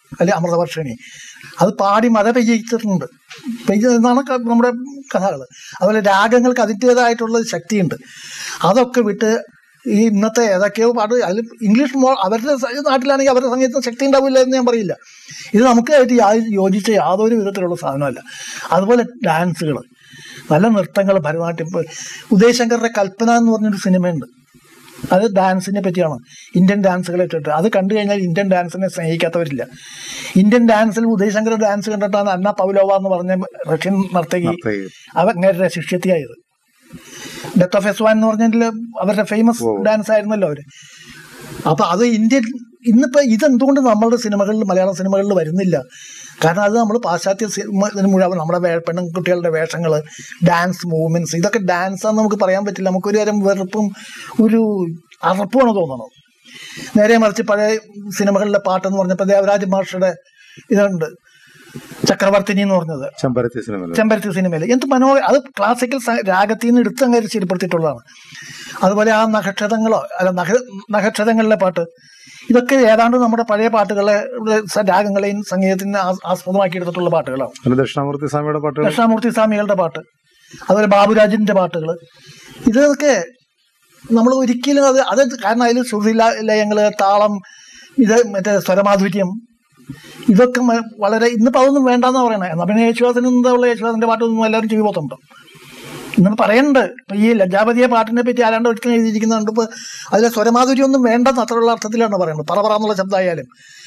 അല്ലെ അമൃതവർഷിണി അത് പാടി മഴ പെയ്യിച്ചിട്ടുണ്ട് പെയ്യുന്നതാണ് ക- നമ്മുടെ കഥകൾ അതുപോലെ രാഗങ്ങൾക്ക് അതിൻ്റേതായിട്ടുള്ള ശക്തിയുണ്ട് അതൊക്കെ വിട്ട് ഈ ഇന്നത്തെ ഏതൊക്കെയോ പാട്ട് അതിൽ ഇംഗ്ലീഷ് മോ അവരുടെ സ- നാട്ടിലാണെങ്കിൽ അവരുടെ സംഗീതത്തിന് ശക്തി ഉണ്ടാവില്ല എന്ന് ഞാൻ പറയില്ല ഇത് നമുക്കായിട്ട് യാ- യോജിച്ച യാതൊരു വിധത്തിലുള്ള സാധനമല്ല അതുപോലെ ഡാൻസുകൾ നല്ല നൃത്തങ്ങൾ ഭരതനാട്യം ഇപ്പോൾ ഉദയശങ്കറിന്റെ കൽപ്പന എന്ന് പറഞ്ഞൊരു സിനിമയുണ്ട് അത് ഡാൻസിനെ പറ്റിയാണ് ഇന്ത്യൻ ഡാൻസുകളെ ഇട്ടിട്ട് അത് കണ്ടു കഴിഞ്ഞാൽ ഇന്ത്യൻ ഡാൻസിനെ സ്നേഹിക്കാത്തവരില്ല ഇന്ത്യൻ ഡാൻസിൽ ഉദയശങ്കർ ഡാൻസ് കണ്ടിട്ടാണ് അന്ന പൗലോവ എന്ന് പറഞ്ഞ റഷ്യൻ നർത്തകി നർത്തകി. അവ അങ്ങേരുടെ ശിഷ്യത്തിയായത് ഡെത്ത് ഓഫ് എസ് വൺ എന്ന് പറഞ്ഞതിൽ അവരുടെ ഫേമസ് ഡാൻസ് ആയിരുന്നല്ലോ അവര് അപ്പൊ അത് ഇന്ത്യൻ ഇന്നിപ്പോ ഇതെന്തുകൊണ്ട് നമ്മളുടെ സിനിമകളിൽ മലയാള സിനിമകളിൽ വരുന്നില്ല കാരണം അത് നമ്മൾ പാശ്ചാത്യ സിനിമ ഇതിന് മുഴുവൻ നമ്മുടെ വേ- പെൺകുട്ടികളുടെ വേഷങ്ങൾ ഡാൻസ് മൂവ്മെന്റ്സ് ഇതൊക്കെ ഡാൻസ് ആണെന്ന് നമുക്ക് പറയാൻ പറ്റില്ല നമുക്കൊരു തരം വെറുപ്പും ഒരു അറപ്പുമാണ് തോന്നണത് നേരെ മറിച്ച് പഴയ സിനിമകളിലെ പാട്ടെന്ന് പറഞ്ഞപ്പോൾ ദേവരാജ് മാഷയുടെ ഇതുണ്ട് ചക്രവർത്തിനി എന്ന് പറഞ്ഞത് ചെമ്പരത്തി സിനിമ ചെമ്പരത്തി സിനിമയിൽ എന്ത് മനോഹര അത് ക്ലാസിക്കൽ സ- രാഗത്തിൽ നിന്ന് എടുത്ത് അങ്ങനെ ശരിപ്പെടുത്തിയിട്ടുള്ളതാണ് അതുപോലെ ആ നക്ഷത്രങ്ങളോ അല്ല നഖ നക്ഷത്രങ്ങളിലെ പാട്ട് ഇതൊക്കെ ഏതാണ്ട് നമ്മുടെ പഴയ പാട്ടുകളെ സ- രാഗങ്ങളെയും സംഗീതത്തിന് ആസ്- ആസ്പദമാക്കി എടുത്തിട്ടുള്ള പാട്ടുകളാണ് പിന്നെ ദക്ഷിണാമൂർത്തി സ്വാമിയുടെ പാട്ടുകൾ ദക്ഷിണാമൂർത്തി സ്വാമികളുടെ പാട്ട് അതുപോലെ ബാബുരാജിന്റെ പാട്ടുകൾ ഇതൊക്കെ നമ്മൾ ഒരിക്കലും അത് അത് കാരണം അതിൽ ശ്രുതി ല- ലയങ്ങള് താളം ഇത് മറ്റേ സ്വരമാധുര്യം ഇതൊക്കെ മ- വളരെ ഇന്നിപ്പോൾ അതൊന്നും വേണ്ടെന്നാ പറയണേ എന്നാ പിന്നെ യേശുദാസിന് എന്താ ഉള്ള യേശുദാസിന്റെ പാട്ടൊന്നും എല്ലാവരും ചെവി പോത്തുണ്ടോ ഇന്ന് പറയുന്നുണ്ട് ഇപ്പൊ ഈ ലജ്ജാപതിയെ പാട്ടിനെ പറ്റി ആരാണ്ട് ഒരിക്കലും എഴുതിയിരിക്കുന്നുണ്ട് ഇപ്പൊ അതിലെ സ്വരമാധുര്യം ഒന്നും വേണ്ടെന്ന് അത്രയുള്ള അർത്ഥത്തിലാണ് പറയുന്നത് പറ പറ എന്നുള്ള ശബ്ദമായാലും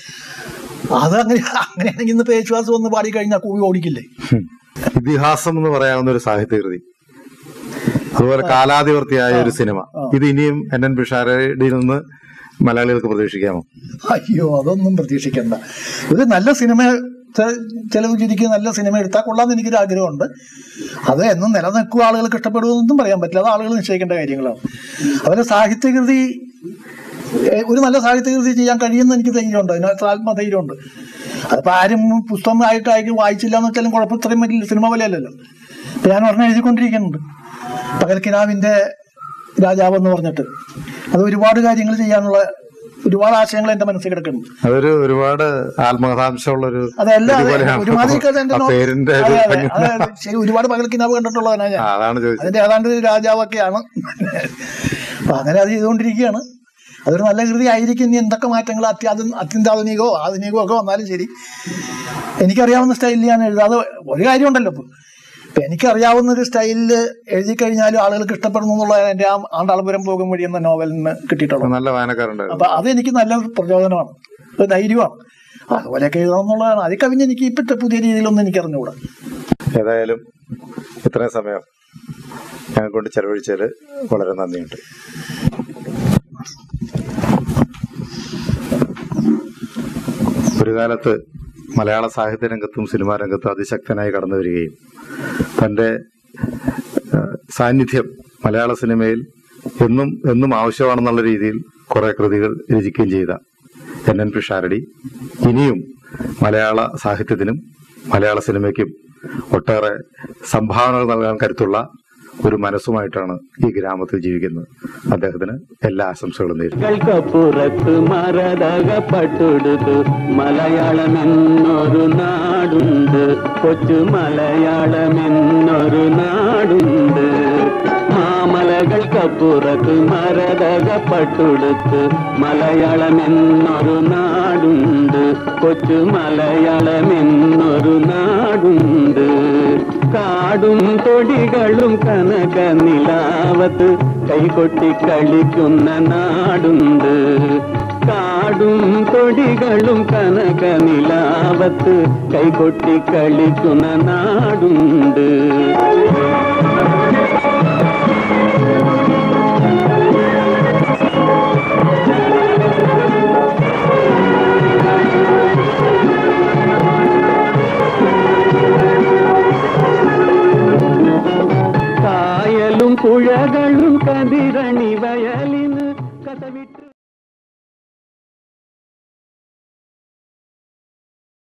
അത് അങ്ങനെ അങ്ങനെയാണെങ്കിൽ ഇന്നിപ്പോ യേശുദാസ് വന്ന് പാടി കഴിഞ്ഞാൽ കൂവി ഓടിക്കില്ലേ ഹും. ഇതിഹാസം എന്ന് പറയാവുന്ന ഒരു സാഹിത്യകൃതി അതുപോലെ കാലാതിവർത്തിയായ ഒരു സിനിമ ഇത് ഇനിയും എൻ എൻ പിഷാരടിയിൽ നിന്ന് മലയാളികൾക്ക് പ്രതീക്ഷിക്കാമോ അയ്യോ അതൊന്നും പ്രതീക്ഷിക്കണ്ട ഒരു നല്ല സിനിമ ചെ- ചെലവ് ചുരുക്കി നല്ല സിനിമ എടുത്താൽ കൊള്ളാമെന്ന് എനിക്കൊരു ആഗ്രഹമുണ്ട് അത് എന്നും നിലനിൽക്കുക ആളുകൾക്ക് ഇഷ്ടപ്പെടുമെന്നൊന്നും പറയാൻ പറ്റില്ല അത് ആളുകൾ നിശ്ചയിക്കേണ്ട കാര്യങ്ങളാണ് അതുപോലെ സാഹിത്യകൃതി ഏ, ഒരു നല്ല സാഹിത്യകൃതി ചെയ്യാൻ കഴിയുമെന്ന് എനിക്ക് ധൈര്യമുണ്ട് അതിനകത്ത് ആത്മധൈര്യമുണ്ട് അതിപ്പോൾ ആരും പുസ്തകമായിട്ടായിരിക്കും വായിച്ചില്ല എന്ന് വെച്ചാലും കുഴപ്പം ഇത്രയും വലിയ സിനിമ പോലെയല്ലല്ലോ ഇപ്പൊ ഞാൻ പറഞ്ഞ എഴുതിക്കൊണ്ടിരിക്കുന്നുണ്ട് പകൽക്കിനാവിന്റെ രാജാവ് എന്ന് പറഞ്ഞിട്ട് അത് ഒരുപാട് കാര്യങ്ങൾ ചെയ്യാനുള്ള ഒരുപാട് ആശയങ്ങൾ എന്റെ മനസ്സിൽ കിടക്കുന്നുണ്ട് അതൊരു ഒരുപാട് ആത്മകഥാംശമുള്ള ഒരു അതല്ല ഇത് പോലെയാണ്. ഒരുമാതിരി എന്റെ ആ നോ- പേരിന്റെ അതെ, ഒരു അതെ, ഭംഗി. അതെ, അതെ. ശരി ഒരുപാട് പകൽക്കിനാവ് കണ്ടിട്ടുള്ളവനാ ഞാൻ ആ, അതാണ് ചോദിച്ചത് അതിന്റെ ഏതാണ്ട് ഒരു രാജാവൊക്കെയാണ് അപ്പൊ അങ്ങനെ അത് ചെയ്തുകൊണ്ടിരിക്കുകയാണ് അതൊരു നല്ല കൃതി ആയിരിക്കും ഇനി എന്തൊക്കെ മാറ്റങ്ങൾ അത്യാധു അത്യന്താധുനികമോ ആധുനികമോ ഒക്കെ വന്നാലും ശരി എനിക്കറിയാവുന്ന സ്റ്റൈലിൽ ഞാൻ എഴുതാതെ ഒരു കാര്യമുണ്ടല്ലോ ഇപ്പൊ ഇപ്പൊ എനിക്കറിയാവുന്ന ഒരു സ്റ്റൈലിൽ എഴുതി കഴിഞ്ഞാലും ആളുകൾക്ക് ഇഷ്ടപ്പെടുന്നു എന്നുള്ളതാണ് എന്റെ ആ ആണ്ടാളപുരം പോകും വഴി എന്ന നോവലിന് കിട്ടിയിട്ടുള്ളത് നല്ല വായനക്കാരുണ്ടായിരുന്നു അപ്പൊ അത് എനിക്ക് നല്ല പ്രചോദനമാണ് ഒരു ധൈര്യമാണ് അതുപോലെയൊക്കെ എഴുതണം എന്നുള്ളതാണ് അത് കവിഞ്ഞ് എനിക്ക് ഇപ്പോഴത്തെ പുതിയ രീതിയിലൊന്നും എനിക്ക് അറിഞ്ഞുകൂടാ ഏതായാലും ഇത്രയും സമയം ഞങ്ങൾ കൊണ്ട് ചെലവഴിച്ചതിൽ വളരെ നന്ദിയുണ്ട് ഒരു കാലത്ത് മലയാള സാഹിത്യ രംഗത്തും സിനിമാ രംഗത്തും അതിശക്തനായി കടന്നു വരികയും തൻ്റെ ഏഹ്, സാന്നിധ്യം മലയാള സിനിമയിൽ എന്നും എന്നും ആവശ്യമാണെന്നുള്ള രീതിയിൽ കുറെ കൃതികൾ രചിക്കുകയും ചെയ്ത എൻ എൻ പിഷാരടി ഇനിയും മലയാള സാഹിത്യത്തിനും മലയാള സിനിമയ്ക്കും ഒട്ടേറെ സംഭാവനകൾ നൽകാൻ കരുത്തുള്ള ഒരു മനസ്സുമായിട്ടാണ് ഈ ഗ്രാമത്തിൽ ജീവിക്കുന്നത് അദ്ദേഹത്തിന് എല്ലാ ആശംസകളും നേരുന്നു കൽക്കപ്പുറത്ത് മരതകപ്പെട്ടുടുത്ത് മലയാളമെന്നൊരു നാടുണ്ട് കൊച്ചു മലയാളമെന്നൊരു നാടുണ്ട് മാമലകൾക്കപ്പുറത്ത് മരതകപ്പെട്ടുടുത്ത് മലയാളമെന്നൊരു നാടുണ്ട് കൊച്ചു മലയാളമെന്നൊരു നാടുണ്ട് കാടും തൊടികളും കനക നിലാവത്ത് കൈകൊട്ടി കളിക്കുന്ന നാടുണ്ട് കാടും തൊടികളും കനക നിലാവത്ത് കൈകൊട്ടി കളിക്കുന്ന നാടുണ്ട്